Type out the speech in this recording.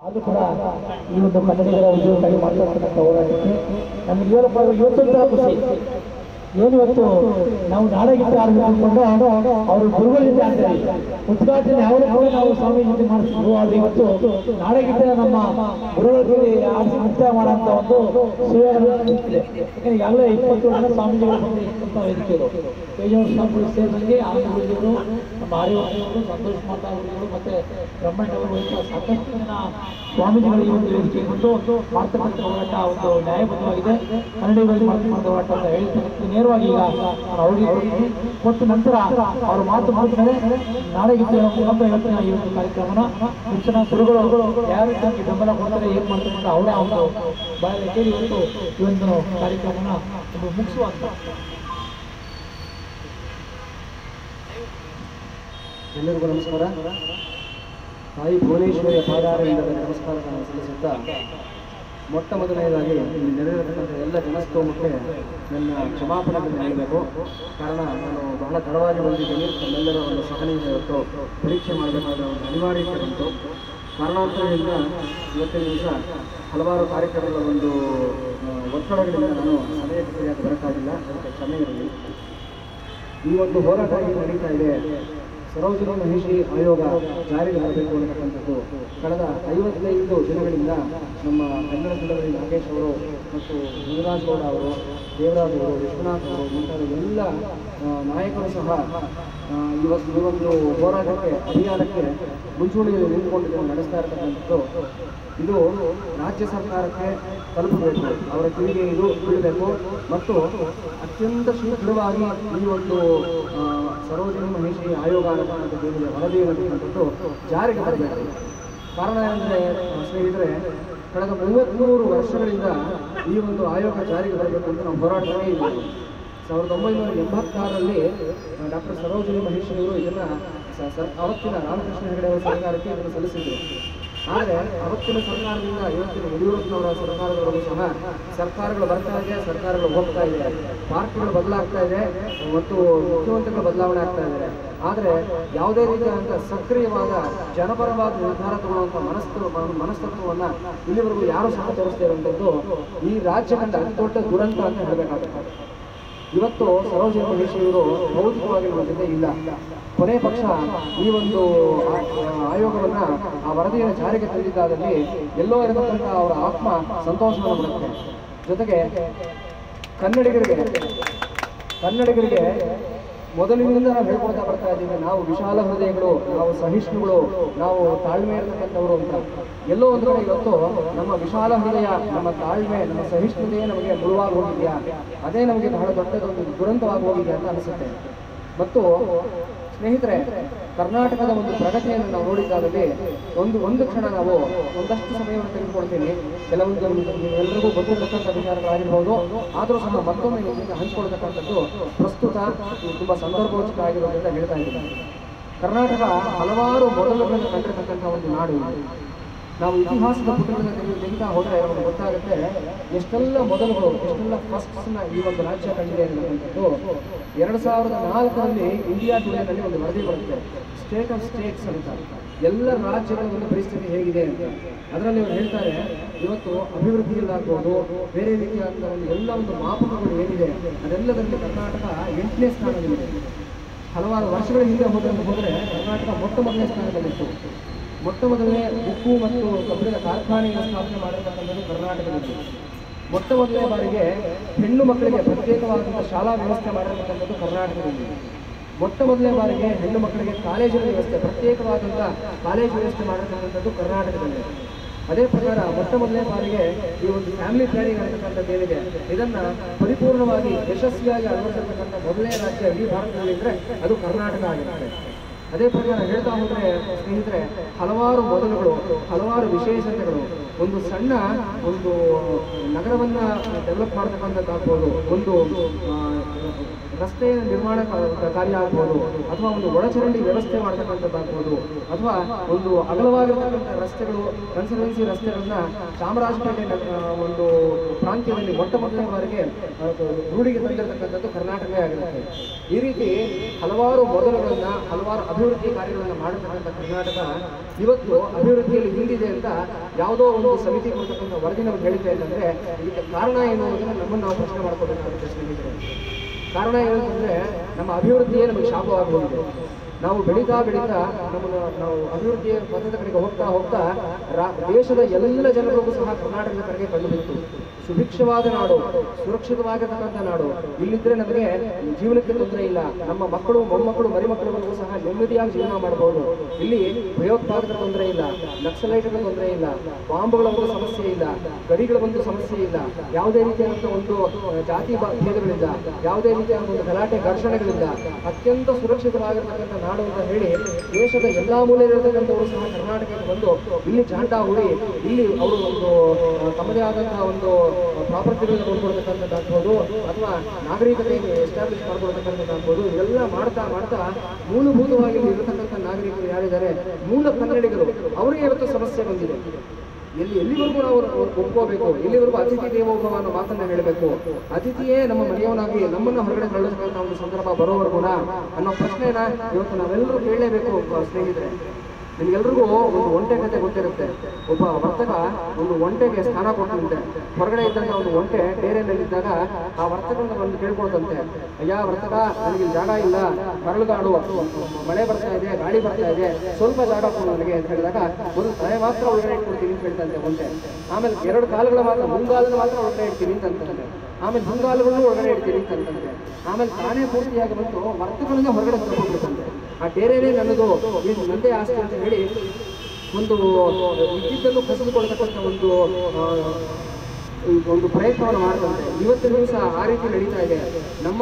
ಅದು ಕೂಡ ಈ ಒಂದು ಕನ್ನಡಿಗರ ಉದ್ಯೋಗಕ್ಕಾಗಿ ಮಾಡ್ತಕ್ಕಂಥ ಹೋರಾಟಕ್ಕೆ ನಮಗೆ ಏನಪ್ಪ ಇವತ್ತೊಂಥರ ಖುಷಿ ಏನು ಇವತ್ತು ನಾವು ನಾಡಗೀತೆ ಆಡಬೇಕು ಅಂದ್ಕೊಂಡು ಅವರು ಗುರುಗಳ ಜೊತೆ ಆಡ್ತಾರೆ ಉದ್ಘಾಟನೆ ಯಾವಾಗ ಕೂಡ ನಾವು ಸ್ವಾಮಿ ಜೊತೆ ಮಾಡಿಸಿದ್ರು ಆದ್ರೆ ಇವತ್ತು ನಾಡಗೀತೆ ನಮ್ಮ ಗುರುಗಳ ಜೊತೆ ಆಡಿಸಿ ಮುಕ್ತಾಯ ಮಾಡೋಂಥ ಒಂದು ಸೇವೆಗಳು ಸಿಗ್ತಿದೆ ಯಾಕಂದ್ರೆ ಈಗಾಗಲೇ ಇಪ್ಪತ್ತು ಜನ ಸ್ವಾಮೀಜಿಗಳು ಬಂದಿರ್ತಕ್ಕಂಥ ವೇದಿಕೆಗಳು ತೇಜವ ಸ್ವಾಮಿಗಳು ಸೇರಿದಂಗೆ ಆನಂದಗುರುಜಿಗಳು ನಮ್ಮ ಆರ್ಯವರು ಸಂತೋಷ್ ಮಾತಾ ಗುರುಗಳು ಮತ್ತೆ ಬ್ರಹ್ಮಣ್ಯ ಅವರು ಇಂಥ ಸಾಕಷ್ಟು ಜನ ಸ್ವಾಮೀಜಿಗಳು ಈ ಒಂದು ವೇದಿಕೆಗೆ ಬಂದು ಮಾಡ್ತಕ್ಕಂಥ ಹೋರಾಟ ಒಂದು ನ್ಯಾಯಬದ್ಧವಾಗಿದೆ ಕನ್ನಡಿಗರಲ್ಲಿ ಮಾಡ್ತಕ್ಕಂಥ ಹೋರಾಟ ಅಂತ ಹೇಳ್ತಕ್ಕಂಥ ನೇರವಾಗಿ ಈಗ ನಾನು ಅವರಿಗೆ ಕೊಡ್ತೀನಿ. ಮತ್ತು ನಂತರ ಅವರು ಮಾತು ಮುಗಿದ್ಮೇಲೆ ನಾಡಗೀತೆ ಮುಖಾಂತರ ಇವತ್ತಿನ ಈ ಒಂದು ಕಾರ್ಯಕ್ರಮನ ಶಿಕ್ಷಣ ಗುರುಗಳು ಯಾವ ರೀತಿಯಾಗಿ ಬೆಂಬಲ ಕೊಡ್ತಾರೆ ಏನ್ ಮಾಡ್ತಾರೆ ಅಂತ ಅವರ ಒಂದು ಬಾಯಲ್ಲಿ ಕೇಳಿ ಇವತ್ತು ಈ ಒಂದು ಕಾರ್ಯಕ್ರಮನ ಒಂದು ಮುಗಿಸುವಂತ ಎಲ್ಲರಿಗೂ ನಮಸ್ಕಾರ ತಾಯಿ ಭುವನೇಶ್ವರಿಯ ಪಾದಾರವಿಂದದ ನಮಸ್ಕಾರಗಳನ್ನು ಸಲ್ಲಿಸುತ್ತಾ ಮೊಟ್ಟ ಮೊದಲನೇದಾಗಿ ಇಲ್ಲಿ ನೆರೆದಿರತಕ್ಕಂಥ ಎಲ್ಲ ಜನಸ್ತೋಮಕ್ಕೆ ನನ್ನ ಕ್ಷಮಾಪಣೆಗಳನ್ನು ನೀಡಬೇಕು ಕಾರಣ ನಾನು ಬಹಳ ತಡವಾಗಿ ಬಂದಿದ್ದೀನಿ ನಮ್ಮೆಲ್ಲರ ಒಂದು ಸಹನೆಯಿಂದ ಇವತ್ತು ಪರೀಕ್ಷೆ ಮಾಡಬೇಕಾದ ಒಂದು ಅನಿವಾರ್ಯತೆ ಬಂತು ಕಾರಣಾಂತರದಿಂದ ಇವತ್ತಿನ ದಿವಸ ಹಲವಾರು ಕಾರ್ಯಕ್ರಮಗಳ ಒಂದು ಆ, ಒತ್ತಡಗಳಿಂದ ನಾನು ಸಮಯಕ್ಕೆ ಸರಿಯಾಗಿ ಬರೋಕ್ಕಾಗಿಲ್ಲ ಅದಕ್ಕೆ ಕ್ಷಮೆ ಇರಲಿ ಈ ಒಂದು ಹೋರಾಟ ಏನು ನಡೀತಾ ಇದೆ ಸರೋಜಿನಿ ಮಹಿಷಿ ಆಯೋಗ ಜಾರಿಗೆ ಬರಬೇಕು ಅನ್ನತಕ್ಕಂಥದ್ದು ಕಳೆದ ಐವತ್ತೈದು ದಿನಗಳಿಂದ ನಮ್ಮ ಕನ್ನಡ ಸಂಘದಲ್ಲಿ ನಾಗೇಶ್ ಅವರು ಮತ್ತು ಮುನಿರಾಜ್ ಗೌಡ ಅವರು ದೇವರಾಜ್ ಅವರು ವಿಶ್ವನಾಥ್ ಅವರು ಮುಂತಾದ ಎಲ್ಲ ಆ, ನಾಯಕರು ಸಹ ಆ, ಇವತ್ತು ಈ ಒಂದು ಹೋರಾಟಕ್ಕೆ ಅಭಿಯಾನಕ್ಕೆ ಮುಂಚೂಣಿಯಲ್ಲಿ ನಿಂತುಕೊಂಡು ನಡೆಸ್ತಾ ಇರತಕ್ಕಂಥದ್ದು ಇದು ರಾಜ್ಯ ಸರ್ಕಾರಕ್ಕೆ ತಲುಪಬೇಕು ಅವರ ಕಿವಿಗೆ ಇದು ಬೀಳಬೇಕು ಮತ್ತು ಅತ್ಯಂತ ಶೀಘ್ರವಾಗಿ ಈ ಒಂದು ಆ, ಸರೋಜಿನಿ ಮಹಿಷಿ ಆಯೋಗ ಅನ್ನತಕ್ಕಂಥದ್ದು ಏನಿದೆ ವರದಿ ಅನ್ನತಕ್ಕಂಥದ್ದು ಜಾರಿಗೆ ಬರಬೇಕು ಕಾರಣ ಏನಂದರೆ ಸ್ನೇಹಿತರೆ ಕಳೆದ ಮೂವತ್ತ್ಮೂರು ವರ್ಷಗಳಿಂದ ಈ ಒಂದು ಆಯೋಗ ಜಾರಿಗೆ ಬರಬೇಕು ಅಂತ ನಾವು ಹೋರಾಟವೇ ಇದ್ದೀವಿ ಸಾವಿರದ ಒಂಬೈನೂರ ಎಂಬತ್ತಾರರಲ್ಲಿ ಡಾಕ್ಟರ್ ಸರೋಜಿನಿ ಮಹಿಷಿ ಅವರು ಇದನ್ನ ಸ- ಸ- ಅವತ್ತಿನ ರಾಮಕೃಷ್ಣ ಹೆಗಡೆ ಅವರ ಸರ್ಕಾರಕ್ಕೆ ಇದನ್ನು ಸಲ್ಲಿಸಿದ್ರು ಆದರೆ ಅವತ್ತಿನ ಸರ್ಕಾರದಿಂದ ಇವತ್ತಿನ ಯಡಿಯೂರಪ್ಪನವರ ಸರ್ಕಾರದವರೆಗೂ ಸಹ ಸರ್ಕಾರಗಳು ಬರ್ತಾ ಇದೆ ಸರ್ಕಾರಗಳು ಹೋಗ್ತಾ ಇದೆ ಪಾರ್ಟಿಗಳು ಬದಲಾಗ್ತಾ ಇದೆ ಮತ್ತು ಮುಖ್ಯಮಂತ್ರಿಗಳು ಬದಲಾವಣೆ ಆಗ್ತಾ ಇದ್ದಾರೆ ಆದರೆ ಯಾವುದೇ ರೀತಿಯಾದಂಥ ಸಕ್ರಿಯವಾದ ಜನಪರವಾದ ನಿರ್ಧಾರ ತಗೊಳ್ಳುವಂಥ ಮನಸ್ಸು ಮನಸ್ತತ್ವವನ್ನು ಇಲ್ಲಿವರೆಗೂ ಯಾರೂ ಸಹ ತೋರಿಸ್ತಾ ಇರುವಂಥದ್ದು ಈ ರಾಜ್ಯ ಕಂಡ ಅತಿ ದೊಡ್ಡ ದುರಂತ ಅಂತ ಹೇಳಬೇಕಾಗುತ್ತೆ ಇವತ್ತು ಸರೋಜಿನಿ ಮಹಿಷಿಯವರು ಭೌತಿಕವಾಗಿ ನಮ್ಮ ಜೊತೆ ಇಲ್ಲ ಕೊನೆ ಪಕ್ಷ ಈ ಒಂದು ಆ- ಆಯೋಗವನ್ನ ಆ ವರದಿಯನ್ನು ಜಾರಿಗೆ ತಂದಿದ್ದಾದಲ್ಲಿ ಎಲ್ಲೋ ಇರತಕ್ಕಂಥ ಅವರ ಆತ್ಮ ಸಂತೋಷವನ್ನು ಪಡುತ್ತೆ ಜೊತೆಗೆ ಕನ್ನಡಿಗರಿಗೆ ಕನ್ನಡಿಗರಿಗೆ ಮೊದಲಿನಿಂದ ನಾವು ಹೇಳ್ಕೊಳ್ತಾ ಬರ್ತಾ ಇದ್ದೀವಿ ನಾವು ವಿಶಾಲ ಹೃದಯಗಳು ನಾವು ಸಹಿಷ್ಣುಗಳು ನಾವು ತಾಳ್ಮೆ ಇರತಕ್ಕಂಥವ್ರು ಅಂತ ಎಲ್ಲೋ ಒಂದು ಕಡೆ ಇವತ್ತು ನಮ್ಮ ವಿಶಾಲ ಹೃದಯ ನಮ್ಮ ತಾಳ್ಮೆ ನಮ್ಮ ಸಹಿಷ್ಣುತೆಯೇ ನಮಗೆ ಮುಳುವಾಗಿ ಹೋಗಿದೆಯಾ ಅದೇ ನಮಗೆ ಬಹಳ ದೊಡ್ಡದೊಂದು ದುರಂತವಾಗಿ ಹೋಗಿದೆ ಅಂತ ಅನಿಸುತ್ತೆ ಮತ್ತು ಸ್ನೇಹಿತರೆ ಕರ್ನಾಟಕದ ಒಂದು ಪ್ರಗತಿಯನ್ನು ನಾವು ನೋಡಿದ್ದಾದಲ್ಲಿ ಒಂದು ಒಂದು ಕ್ಷಣ ನಾವು ಒಂದಷ್ಟು ಸಮಯವನ್ನು ತೆಗೆದುಕೊಳ್ತೀನಿ ಕೆಲವೊಂದು ಎಲ್ಲರಿಗೂ ಗೊತ್ತಿರತಕ್ಕಂಥ ವಿಚಾರಗಳಾಗಿರ್ಬೋದು ಆದರೂ ಸಹ ಮತ್ತೊಮ್ಮೆ ನಿಮ್ಮಿಂದ ಹಂಚಿಕೊಳ್ತಕ್ಕಂಥದ್ದು ಪ್ರಸ್ತುತ ಇದು ತುಂಬ ಸಂದರ್ಭೋಚಿತ ಆಗಿರೋದ್ರಿಂದ ಹೇಳ್ತಾ ಇದ್ದೀನಿ ಕರ್ನಾಟಕ ಹಲವಾರು ಮೊದಲುಗಳನ್ನು ಕಂಡಿರತಕ್ಕಂಥ ಒಂದು ನಾಡು ಇದು. ನಾವು ಇತಿಹಾಸದ ಪುಟಗಳನ್ನು ತೆಗೆದು ತೆಗಿತಾ ಹೋದರೆ ನಮಗೆ ಗೊತ್ತಾಗುತ್ತೆ ಎಷ್ಟೆಲ್ಲ ಮೊದಲುಗಳು ಎಷ್ಟೆಲ್ಲ ಫಸ್ಟ್ಸ್ನ ಈ ಒಂದು ರಾಜ್ಯ ಕಂಡಿದೆ ಅನ್ನತಕ್ಕಂಥದ್ದು ಎರಡು ಸಾವಿರದ ನಾಲ್ಕರಲ್ಲಿ ಇಂಡಿಯಾ ಟುಡೇನಲ್ಲಿ ಒಂದು ವರದಿ ಬರುತ್ತೆ ಸ್ಟೇಟ್ ಆಫ್ ಸ್ಟೇಟ್ಸ್ ಅಂತ ಎಲ್ಲ ರಾಜ್ಯಗಳ ಒಂದು ಪರಿಸ್ಥಿತಿ ಹೇಗಿದೆ ಅಂತ ಅದರಲ್ಲಿ ಅವರು ಹೇಳ್ತಾರೆ ಇವತ್ತು ಅಭಿವೃದ್ಧಿಯಲ್ಲಾಗ್ಬೋದು ಬೇರೆ ರೀತಿಯಾದ ಒಂದು ಎಲ್ಲ ಒಂದು ಮಾಪಕಗಳು ಏನಿದೆ ಅದೆಲ್ಲದರಲ್ಲಿ ಕರ್ನಾಟಕ ಎಂಟನೇ ಸ್ಥಾನದಲ್ಲಿದೆ ಹಲವಾರು ವರ್ಷಗಳ ಹಿಂದೆ ಹೋದ್ರೆ ಹೋದರೆ ಕರ್ನಾಟಕ ಮೊಟ್ಟ ಮೊದಲನೇ ಸ್ಥಾನದಲ್ಲಿತ್ತು ಮೊಟ್ಟ ಮೊದಲನೇ ಉಕ್ಕು ಮತ್ತು ಕಬ್ಬಿಣದ ಕಾರ್ಖಾನೆಯನ್ನು ಸ್ಥಾಪನೆ ಮಾಡಿರ್ತಕ್ಕಂಥದ್ದು ಕರ್ನಾಟಕದಲ್ಲಿ ಮೊಟ್ಟ ಮೊದಲನೇ ಬಾರಿಗೆ ಹೆಣ್ಣು ಮಕ್ಕಳಿಗೆ ಪ್ರತ್ಯೇಕವಾದಂಥ ಶಾಲಾ ವ್ಯವಸ್ಥೆ ಮಾಡಿರ್ತಕ್ಕಂಥದ್ದು ಕರ್ನಾಟಕದಲ್ಲಿ ಮೊಟ್ಟ ಮೊದಲನೇ ಬಾರಿಗೆ ಹೆಣ್ಣು ಮಕ್ಕಳಿಗೆ ಕಾಲೇಜಿನ ವ್ಯವಸ್ಥೆ ಪ್ರತ್ಯೇಕವಾದಂಥ ಕಾಲೇಜು ವ್ಯವಸ್ಥೆ ಮಾಡಿರ್ತಕ್ಕಂಥದ್ದು ಕರ್ನಾಟಕದಲ್ಲಿ ಅದೇ ಪ್ರಕಾರ ಮೊಟ್ಟ ಮೊದಲನೇ ಬಾರಿಗೆ ಈ ಒಂದು ಫ್ಯಾಮಿಲಿ ಪ್ಲಾನಿಂಗ್ ಅನ್ನತಕ್ಕಂಥದ್ದು ಏನಿದೆ ಇದನ್ನ ಪರಿಪೂರ್ಣವಾಗಿ ಯಶಸ್ವಿಯಾಗಿ ಅಳವಡಿಸಿರ್ತಕ್ಕಂಥ ಮೊದಲನೇ ರಾಜ್ಯ ಇಡೀ ಭಾರತದಲ್ಲಿ ಇದ್ರೆ ಅದು ಕರ್ನಾಟಕ ಆಗಿರುತ್ತೆ ಅದೇ ಪ್ರಕಾರ ಹೇಳ್ತಾ ಹೋದ್ರೆ ಸ್ನೇಹಿತರೆ ಹಲವಾರು ಮೊದಲುಗಳು ಹಲವಾರು ವಿಶೇಷತೆಗಳು ಒಂದು ಸಣ್ಣ ಒಂದು ನಗರವನ್ನ ಡೆವಲಪ್ ಮಾಡ್ತಕ್ಕಂಥದ್ದಾಗ್ಬೋದು ಒಂದು ಆ, ರಸ್ತೆಯ ನಿರ್ಮಾಣ ಕ- ಕಾರ್ಯ ಆಗ್ಬೋದು ಅಥವಾ ಒಂದು ಒಳಚರಂಡಿ ವ್ಯವಸ್ಥೆ ಮಾಡ್ತಕ್ಕಂಥದ್ದಾಗ್ಬೋದು ಅಥವಾ ಒಂದು ಅಗಲವಾಗಿರ್ತಕ್ಕಂಥ ರಸ್ತೆಗಳು ಕನ್ಸರ್ವೆನ್ಸಿ ರಸ್ತೆಗಳನ್ನ ಚಾಮರಾಜಪೇಟೆ ನಗ- ಆ, ಒಂದು ಪ್ರಾಂತ್ಯದಲ್ಲಿ ಮೊಟ್ಟ ಮೊದಲನೇ ಬಾರಿಗೆ ಆ, ರೂಢಿಗೆ ತಂದಿರತಕ್ಕಂಥದ್ದು ಕರ್ನಾಟಕವೇ ಆಗಿರುತ್ತೆ ಈ ರೀತಿ ಹಲವಾರು ಮೊದಲುಗಳನ್ನ ಹಲವಾರು ಅಭಿವೃದ್ಧಿ ಕಾರ್ಯಗಳನ್ನ ಮಾಡಿರ್ತಕ್ಕಂಥ ಕರ್ನಾಟಕ ಇವತ್ತು ಅಭಿವೃದ್ಧಿಯಲ್ಲಿ ಹಿಂದಿದೆ ಅಂತ ಯಾವುದೋ ಒಂದು ಸಮಿತಿ ಕೊಡ್ತಕ್ಕಂಥ ವರದಿ ನಮ್ಗೆ ಹೇಳಿದೆ ಅಂತಂದ್ರೆ ಇದಕ್ಕೆ ಕಾರಣ ಏನು ಅನ್ನೋದನ್ನ ನಮ್ಮನ್ನು ನಾವು ಪ್ರಶ್ನೆ ಮಾಡ್ಕೋಬೇಕಾಗುತ್ತೆ ಸ್ನೇಹಿತರೆ ಕಾರಣ ಏನಂತಂದ್ರೆ ನಮ್ಮ ಅಭಿವೃದ್ಧಿಯೇ ನಮಗೆ ಶಾಪವಾಗಬಹುದು ನಾವು ಬೆಳೀತಾ ಬೆಳೀತಾ ನಮ್ಮನ್ನು ನಾವು ಅಭಿವೃದ್ಧಿಯ ಪಥದ ಕಡೆಗೆ ಹೋಗ್ತಾ ಹೋಗ್ತಾ ರಾ- ದೇಶದ ಎಲ್ಲ ಜನರಿಗೂ ಸಹ ಕರ್ನಾಟಕದ ಕಡೆಗೆ ಕಂಡು ಬಿತ್ತು ಸುಭಿಕ್ಷವಾದ ನಾಡು ಸುರಕ್ಷಿತವಾಗಿರ್ತಕ್ಕಂಥ ನಾಡು ಇಲ್ಲಿದ್ರೆ ನಮಗೆ ಜೀವನಕ್ಕೆ ತೊಂದರೆ ಇಲ್ಲ ನಮ್ಮ ಮಕ್ಕಳು ಮೊಮ್ಮಕ್ಕಳು ಮರಿಮಕ್ಕಳುಗಳಿಗೂ ಸಹ ನೆಮ್ಮದಿಯಾಗಿ ಜೀವನ ಮಾಡಬಹುದು ಇಲ್ಲಿ ಭಯೋತ್ಪಾದಕರ ತೊಂದರೆ ಇಲ್ಲ ನಕ್ಸಲೈಟ್ಗಳ ತೊಂದರೆ ಇಲ್ಲ ಬಾಂಬ್ಗಳ ಒಂದು ಸಮಸ್ಯೆ ಇಲ್ಲ ಗಡಿಗಳ ಒಂದು ಸಮಸ್ಯೆ ಇಲ್ಲ ಯಾವುದೇ ರೀತಿಯಾದಂಥ ಒಂದು ಅಹ್, ಜಾತಿ ಬಾ- ಭೇದಗಳಿಲ್ಲ ಯಾವುದೇ ರೀತಿಯಾದ ಒಂದು ಗಲಾಟೆ ಘರ್ಷಣೆಗಳಿಲ್ಲ ಅತ್ಯಂತ ಸುರಕ್ಷಿತವಾಗಿರ್ತಕ್ಕಂಥ ನಾಡು ಅಂತ ಹೇಳಿ ದೇಶದ ಎಲ್ಲಾ ಮೂಲೆಯಲ್ಲಿರತಕ್ಕಂಥವರು ಸಹ ಕರ್ನಾಟಕಕ್ಕೆ ಬಂದು ಇಲ್ಲಿ ಜಾಂಡ ಹೂಡಿ ಇಲ್ಲಿ ಅವರು ಒಂದು ಅಹ್, ತಮ್ಮದೇ ಆದಂತಹ ಒಂದು ಪ್ರಾಪರ್ಟಿಗಳನ್ನ ನೋಡ್ಕೊಳ್ತಕ್ಕಂಥದ್ದಾಗ್ಬೋದು ಅಥವಾ ನಾಗರಿಕತೆಯನ್ನು ಎಸ್ಟಾಬ್ಲಿಷ್ ಮಾಡ್ಕೊಳ್ತಕ್ಕಂಥದ್ದಾಗ್ಬೋದು ಇದೆಲ್ಲ ಮಾಡ್ತಾ ಮಾಡ್ತಾ ಮೂಲಭೂತವಾಗಿ ಇಲ್ಲಿ ಇರತಕ್ಕಂಥ ನಾಗರಿಕರು ಯಾರಿದ್ದಾರೆ ಮೂಲ ಕನ್ನಡಿಗರು ಅವರಿಗೆ ಇವತ್ತು ಸಮಸ್ಯೆ ಬಂದಿದೆ ಎಲ್ಲಿ ಎಲ್ಲಿವರೆಗೂ ನಾವು ಒಪ್ಕೋಬೇಕು ಎಲ್ಲಿವರೆಗೂ ಅತಿಥಿ ದೇವೋಭವ ಅನ್ನೋ ಮಾತನ್ನ ಹೇಳಬೇಕು ಅತಿಥಿಯೇ ನಮ್ಮ ಮನೆಯವನಾಗಿ ನಮ್ಮನ್ನ ಹೊರಗಡೆ ತಳ್ಳತಕ್ಕಂಥ ಒಂದು ಸಂದರ್ಭ ಬರೋವರೆಗೂ ಅನ್ನೋ ಪ್ರಶ್ನೆನ ಇವತ್ತು ನಾವೆಲ್ಲರೂ ಕೇಳಲೇಬೇಕು ಅಹ್, ಸ್ನೇಹಿತರೆ ನಿಮ್ಗೆಲ್ರಿಗೂ ಒಂದು ಒಂಟೆ ಕತೆ ಗೊತ್ತಿರುತ್ತೆ ಒಬ್ಬ ವರ್ತಕ ಒಂದು ಒಂಟೆಗೆ ಸ್ಥಾನ ಕೊಟ್ಟಂತೆ ಹೊರಗಡೆ ಇದ್ದಂತ ಒಂದು ಒಂಟೆ ಡೇರೆನಲ್ಲಿದ್ದಾಗ ಆ ವರ್ತಕನ ಬಂದು ಕೇಳ್ಕೊಳ್ತಂತೆ ಅಯ್ಯ ವರ್ತಕ ನನಗೆ ಇಲ್ಲಿ ಜಾಗ ಇಲ್ಲ ಮರಳುಗಾಡು ಮಳೆ ಬರ್ತಾ ಇದೆ ಗಾಳಿ ಬರ್ತಾ ಇದೆ ಸ್ವಲ್ಪ ಜಾಗ ಕೊಡು ನನಗೆ ಅಂತ ಹೇಳಿದಾಗ ಒಂದು ತಲೆ ಮಾತ್ರ ಒಳಗಡೆ ಇಟ್ಕೊಡ್ತೀನಿ ಅಂತ ಹೇಳ್ತಂತೆ ಒಂಟೆ ಆಮೇಲೆ ಎರಡು ಕಾಲುಗಳ ಮಾತ್ರ ಮುಂಗಾಲದ ಮಾತ್ರ ಒಳಗಡೆ ಇಡ್ತೀನಿ ಅಂತ ಅಂತಂತೆ ಆಮೇಲೆ ಮುಂಗಾಲುಗಳನ್ನು ಒಳಗಡೆ ಇಡ್ತೀನಿ ಅಂತ ಅಂತಂತೆ ಆಮೇಲೆ ತಾನೇ ಪೂರ್ತಿಯಾಗಿ ಬಂತು ವರ್ತಕನಿಂದ ಹೊರಗಡೆ ಕರ್ಕೊಂಡ್ಬಿಡ್ತಂತೆ ಆ ಡೇರೆನೇ ನನ್ನದು ಇದು ನಂದೇ ಆಸ್ತಿ ಅಂತ ಹೇಳಿ ಒಂದು ಇದ್ದಿದ್ದನ್ನು ಕಸಿದುಕೊಳ್ತಕ್ಕಂಥ ಒಂದು ಆ, ಒಂದು ಪ್ರಯತ್ನವನ್ನು ಮಾಡ್ತಂತೆ ಇವತ್ತಿನ ದಿವಸ ಆ ರೀತಿ ನಡೀತಾ ಇದೆ ನಮ್ಮ